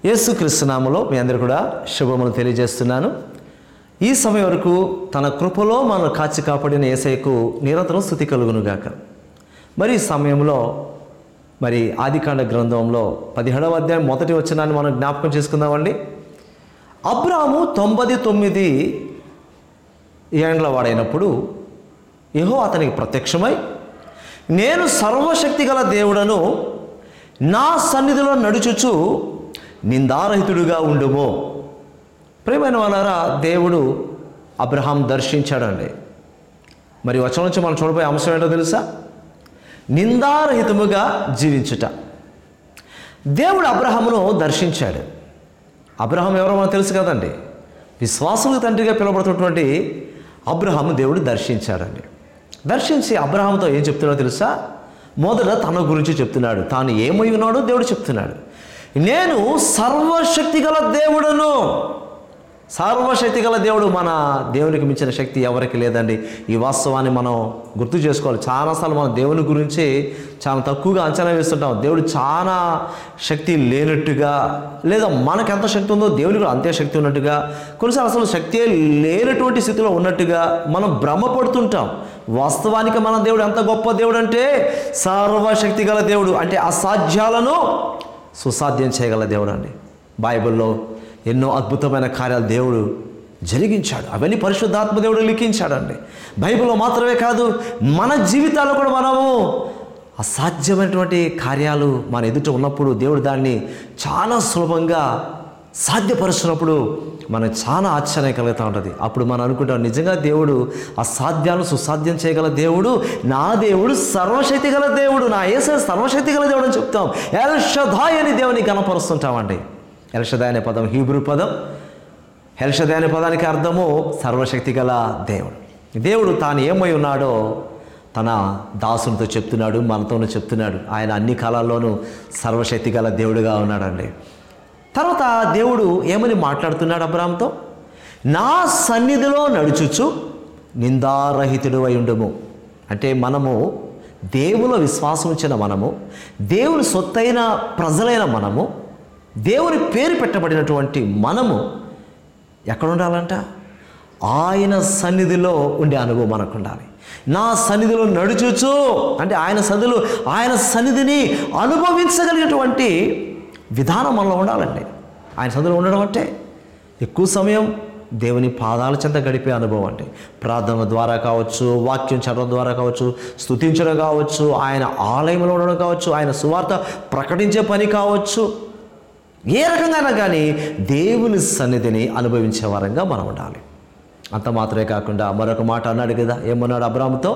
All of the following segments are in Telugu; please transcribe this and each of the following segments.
యేసుక్రీస్తునామలో మీ అందరు కూడా శుభములు తెలియజేస్తున్నాను ఈ సమయం వరకు తన కృపలో మనం కాచి కాపాడిన ఏసైకు నిరంతరం స్థుతి కలుగునుగాక మరి ఈ సమయంలో మరి ఆదికాండ గ్రంథంలో పదిహేడవ అధ్యాయం మొదటి వచనాన్ని మనం జ్ఞాపకం చేసుకుందామండి అబ్రాము తొంభై తొమ్మిది ఏండ్ల వాడైనప్పుడు యహో అతనికి ప్రత్యక్షమై నేను సర్వశక్తి గల దేవుడను నా సన్నిధిలో నడుచుచు నిందారహితుడుగా ఉండుమో ప్రేమైన వాళ్ళారా దేవుడు అబ్రహాం దర్శించాడండి మరి వచనం నుంచి మనం చూడబోయే అంశం ఏంటో తెలుసా నిందారహితముగా జీవించుట దేవుడు అబ్రహామును దర్శించాడు అబ్రహాం ఎవరో మనకు తెలుసు కదండి విశ్వాసులకు తండ్రిగా పిలువబడుతున్నటువంటి అబ్రహాము దేవుడు దర్శించాడండి దర్శించి అబ్రహాంతో ఏం చెప్తున్నాడో తెలుసా మొదట తన గురించి చెప్తున్నాడు తాను ఏమై ఉన్నాడో దేవుడు చెప్తున్నాడు నేను సర్వశక్తి గల దేవుడను సర్వశక్తి గల దేవుడు మన దేవునికి మించిన శక్తి ఎవరికి లేదండి ఈ వాస్తవాన్ని మనం గుర్తు చేసుకోవాలి చాలాసార్లు మనం దేవుని గురించి చాలా తక్కువగా అంచనా వేస్తుంటాం దేవుడు చాలా శక్తి లేనట్టుగా లేదా మనకు ఎంత శక్తి ఉందో దేవునికి కూడా అంతే శక్తి ఉన్నట్టుగా కొన్నిసార్లు అసలు శక్తి లేనటువంటి స్థితిలో ఉన్నట్టుగా మనం భ్రమపడుతుంటాం వాస్తవానికి మన దేవుడు ఎంత గొప్ప దేవుడు అంటే సర్వశక్తి గల దేవుడు అంటే అసాధ్యాలను సుసాధ్యం చేయగల దేవుడు అండి బైబిల్లో ఎన్నో అద్భుతమైన కార్యాలు దేవుడు జరిగించాడు అవన్నీ పరిశుద్ధాత్మ దేవుడు లిఖించాడండి బైబిల్లో మాత్రమే కాదు మన జీవితాల్లో కూడా మనము అసాధ్యమైనటువంటి కార్యాలు మన ఎదుట ఉన్నప్పుడు దేవుడు దాన్ని చాలా సులభంగా సాధ్యపరుస్తున్నప్పుడు మనకు చాలా ఆశ్చర్యం కలుగుతూ ఉంటుంది అప్పుడు మనం అనుకుంటాం నిజంగా దేవుడు అసాధ్యాలను సుసాధ్యం చేయగల దేవుడు నా దేవుడు సర్వశక్తి గల దేవుడు నా ఏసే సర్వశక్తి గల దేవుడు అని చెప్తాం ఎల్షదాయ్ అని దేవుని గణపరుస్తుంటామండి ఎల్షదాయ్ అనే పదం హీబ్రూ పదం హెల్షదే అనే పదానికి అర్థము సర్వశక్తి గల దేవుడు దేవుడు తాను ఏమై ఉన్నాడో తన దాసునితో చెప్తున్నాడు మనతోనూ చెప్తున్నాడు ఆయన అన్ని కాలాల్లోనూ సర్వశక్తి గల దేవుడుగా ఉన్నాడండి తర్వాత దేవుడు ఏమని మాట్లాడుతున్నాడు అబ్రామ్తో నా సన్నిధిలో నడుచుచు నిందారహితుడు అయి ఉండము అంటే మనము దేవుల విశ్వాసం ఉంచిన మనము దేవుని సొత్తైన ప్రజలైన మనము దేవుని పేరు పెట్టబడినటువంటి మనము ఎక్కడ ఉండాలంట ఆయన సన్నిధిలో ఉండే అనుభవం మనకు ఉండాలి నా సన్నిధిలో నడుచుచు అంటే ఆయన సన్నిధిలో ఆయన సన్నిధిని అనుభవించగలిగినటువంటి విధానం మనలో ఉండాలండి ఆయన సన్నిధిలో ఉండడం అంటే ఎక్కువ సమయం దేవుని పాదాల చెంత గడిపే అనుభవం అంటే ప్రార్థన ద్వారా కావచ్చు వాక్యం చదవడం ద్వారా కావచ్చు స్తుతించడం కావచ్చు ఆయన ఆలయంలో ఉండడం కావచ్చు ఆయన సువార్త ప్రకటించే పని కావచ్చు ఏ రకంగా కానీ దేవుని సన్నిధిని అనుభవించే వారంగా మనం ఉండాలి అంత మాత్రమే కాకుండా మరొక మాట అన్నాడు కదా ఏమన్నాడు అబ్రాముతో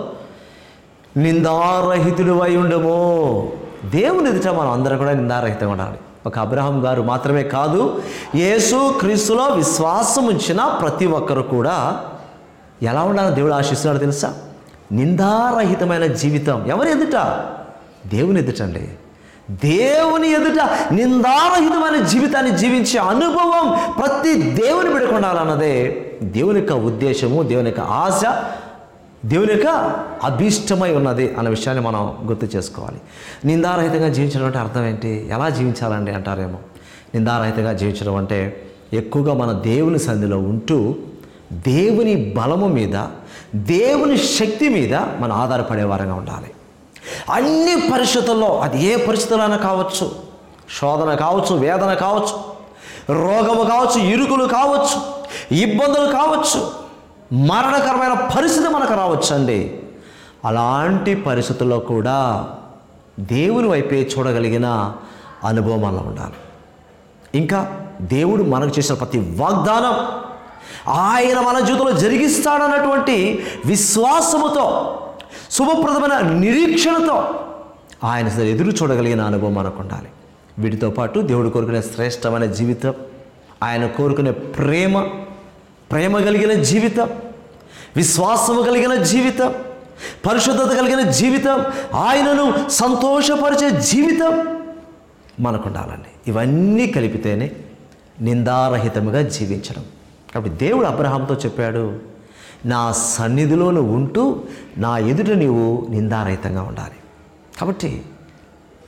నిందారహితుడు అయి ఉండము దేవుని ఎదుట మనం అందరం కూడా నిందారహితంగా ఉండాలి ఒక అబ్రహాం గారు మాత్రమే కాదు యేసు క్రీస్తులో విశ్వాసం ఉంచిన ప్రతి ఒక్కరు కూడా ఎలా ఉండాలని దేవుడు ఆశిస్తున్నాడు తెలుసా నిందారహితమైన జీవితం ఎవరి ఎదుట దేవుని ఎదుటండి దేవుని ఎదుట నిందారహితమైన జీవితాన్ని జీవించే అనుభవం ప్రతి దేవుని బిడకొండాలన్నదే దేవుని యొక్క ఉద్దేశము దేవుని యొక్క ఆశ దేవుని యొక్క అభీష్టమై ఉన్నది అన్న విషయాన్ని మనం గుర్తు చేసుకోవాలి నిందారహితంగా జీవించడం అంటే అర్థం ఏంటి ఎలా జీవించాలండి అంటారేమో నిందారహితంగా జీవించడం అంటే ఎక్కువగా మన దేవుని సంధిలో ఉంటూ దేవుని బలము మీద దేవుని శక్తి మీద మనం ఆధారపడే వారంగా ఉండాలి అన్ని పరిస్థితుల్లో అది ఏ పరిస్థితులైనా కావచ్చు శోధన కావచ్చు వేదన కావచ్చు రోగము కావచ్చు ఇరుకులు కావచ్చు ఇబ్బందులు కావచ్చు మరణకరమైన పరిస్థితి మనకు రావచ్చండి అలాంటి పరిస్థితుల్లో కూడా దేవుని వైపే చూడగలిగిన అనుభవం మనలో ఉండాలి ఇంకా దేవుడు మనకు చేసిన ప్రతి వాగ్దానం ఆయన మన జీవితంలో జరిగిస్తాడన్నటువంటి విశ్వాసముతో శుభప్రదమైన నిరీక్షణతో ఆయన అసలు ఎదురు చూడగలిగిన అనుభవం మనకు ఉండాలి వీటితో పాటు దేవుడు కోరుకునే శ్రేష్టమైన జీవితం ఆయన కోరుకునే ప్రేమ ప్రేమ కలిగిన జీవితం విశ్వాసము కలిగిన జీవితం పరిశుద్ధత కలిగిన జీవితం ఆయనను సంతోషపరిచే జీవితం మనకు ఉండాలండి ఇవన్నీ కలిపితేనే నిందారహితముగా జీవించడం కాబట్టి దేవుడు అబ్రహాంతో చెప్పాడు నా సన్నిధిలో నువ్వు ఉంటూ నా ఎదుట నీవు నిందారహితంగా ఉండాలి కాబట్టి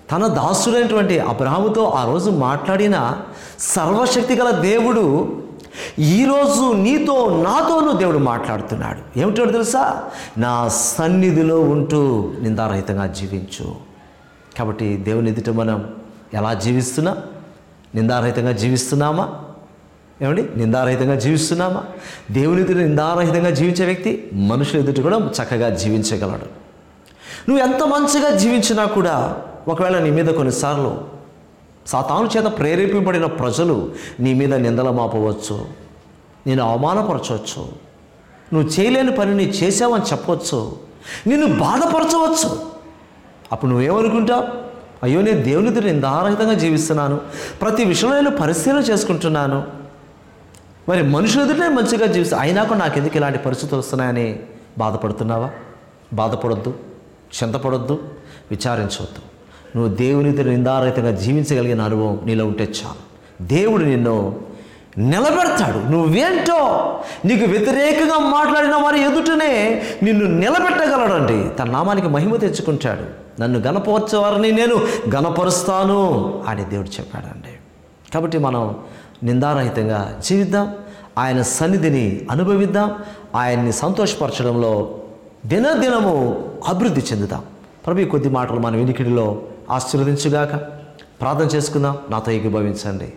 తన దాసుడైనటువంటి అబ్రహాముతో ఆ రోజు మాట్లాడిన సర్వశక్తి గల దేవుడు ఈరోజు నీతో నాతోనూ దేవుడు మాట్లాడుతున్నాడు ఏమిటో తెలుసా నా సన్నిధిలో ఉంటూ నిందారహితంగా జీవించు కాబట్టి దేవుని ఎదుట మనం ఎలా జీవిస్తున్నా నిందారహితంగా జీవిస్తున్నామా ఏమండి నిందారహితంగా జీవిస్తున్నామా దేవుని ఎదుట నిందారహితంగా జీవించే వ్యక్తి మనుషుల ఎదుట కూడా చక్కగా జీవించగలడు నువ్వు ఎంత మంచిగా జీవించినా కూడా ఒకవేళ నీ మీద కొన్నిసార్లు సాతాను చేత ప్రేరేపింపబడిన ప్రజలు నీ మీద నిందల మాపవచ్చు నేను అవమానపరచవచ్చు నువ్వు చేయలేని పనిని చేసావని చెప్పవచ్చు నిన్ను బాధపరచవచ్చు అప్పుడు నువ్వేమనుకుంటావు అయ్యో నేను దేవునితో నిందారహితంగా జీవిస్తున్నాను ప్రతి విషయంలో నేను పరిశీలన చేసుకుంటున్నాను మరి మనుషుల ఎదుటే మంచిగా జీవిస్తా అయినా కూడా నాకు ఎందుకు ఇలాంటి పరిస్థితులు వస్తున్నాయని బాధపడుతున్నావా బాధపడొద్దు చింతపడొద్దు విచారించవద్దు నువ్వు దేవునితో నిందారహితంగా జీవించగలిగిన అనుభవం నీలో ఉంటే చాలు దేవుడు నిన్ను నిలబెడతాడు నువ్వేంటో నీకు వ్యతిరేకంగా మాట్లాడిన వారి ఎదుటనే నిన్ను నిలబెట్టగలడండి తన నామానికి మహిమ తెచ్చుకుంటాడు నన్ను గణపరచే వారిని నేను గణపరుస్తాను అని దేవుడు చెప్పాడండి కాబట్టి మనం నిందారహితంగా జీవిద్దాం ఆయన సన్నిధిని అనుభవిద్దాం ఆయన్ని సంతోషపరచడంలో దినదినము అభివృద్ధి చెందుదాం ప్రభు ఈ కొద్ది మాటలు మన వినికిడిలో ఆశీర్వదించుగాక ప్రార్థన చేసుకుందాం నాతో ఏకీభవించండి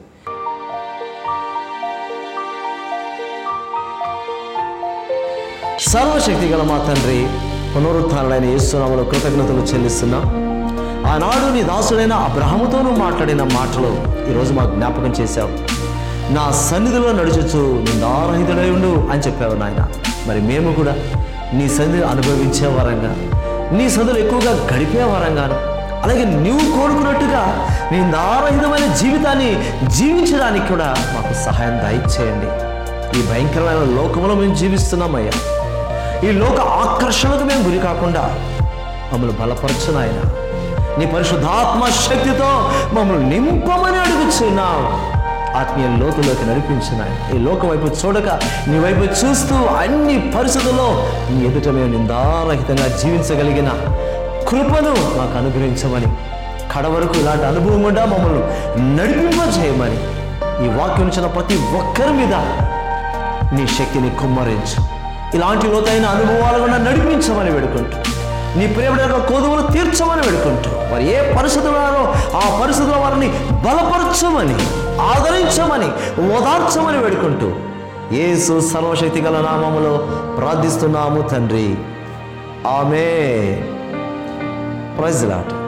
సర్వశక్తి గల మా తండ్రి పునరుత్డైన యేసునామలో కృతజ్ఞతలు చెల్లిస్తున్నాం ఆనాడు నీ దాసుడైన అబ్రహముతోనూ మాట్లాడిన మాటలు ఈరోజు మాకు జ్ఞాపకం చేశావు నా సన్నిధిలో నడుచుచు నిందారహితుడై ఉండు అని చెప్పావు నాయన మరి మేము కూడా నీ సన్నిధి అనుభవించే వరంగా నీ సదులు ఎక్కువగా గడిపే వరంగాను అలాగే నీవు కోరుకున్నట్టుగా నిందారహితమైన జీవితాన్ని జీవించడానికి కూడా మాకు సహాయం దయచేయండి ఈ భయంకరమైన లోకంలో మేము జీవిస్తున్నామయ్యా ఈ లోక ఆకర్షణకు మేము గురి కాకుండా మమ్మల్ని బలపరచు నాయన నీ పరిశుద్ధాత్మ శక్తితో మమ్మల్ని నింపమని అడుగుచున్నావు ఆత్మీయ లోతులోకి నడిపించిన ఈ లోకం వైపు చూడక నీ వైపు చూస్తూ అన్ని పరిస్థితుల్లో నీ ఎదుట మేము నిందారహితంగా జీవించగలిగిన కృపను మాకు అనుగ్రహించమని కడ వరకు ఇలాంటి అనుభవం కూడా మమ్మల్ని నడిపింపజేయమని ఈ వాక్యం ఇచ్చిన ప్రతి ఒక్కరి మీద నీ శక్తిని కుమ్మరించు ఇలాంటి లోతైన అనుభవాలు కూడా నడిపించమని వేడుకుంటూ నీ ప్రేమ యొక్క కోదువులు తీర్చమని వేడుకుంటూ వారు ఏ పరిస్థితుల్లో ఆ పరిస్థితుల్లో వారిని బలపరచమని ఆదరించమని ఓదార్చమని వేడుకుంటూ యేసు సర్వశక్తి గల నామములో ప్రార్థిస్తున్నాము తండ్రి ఆమె ప్రైజ్ లాట్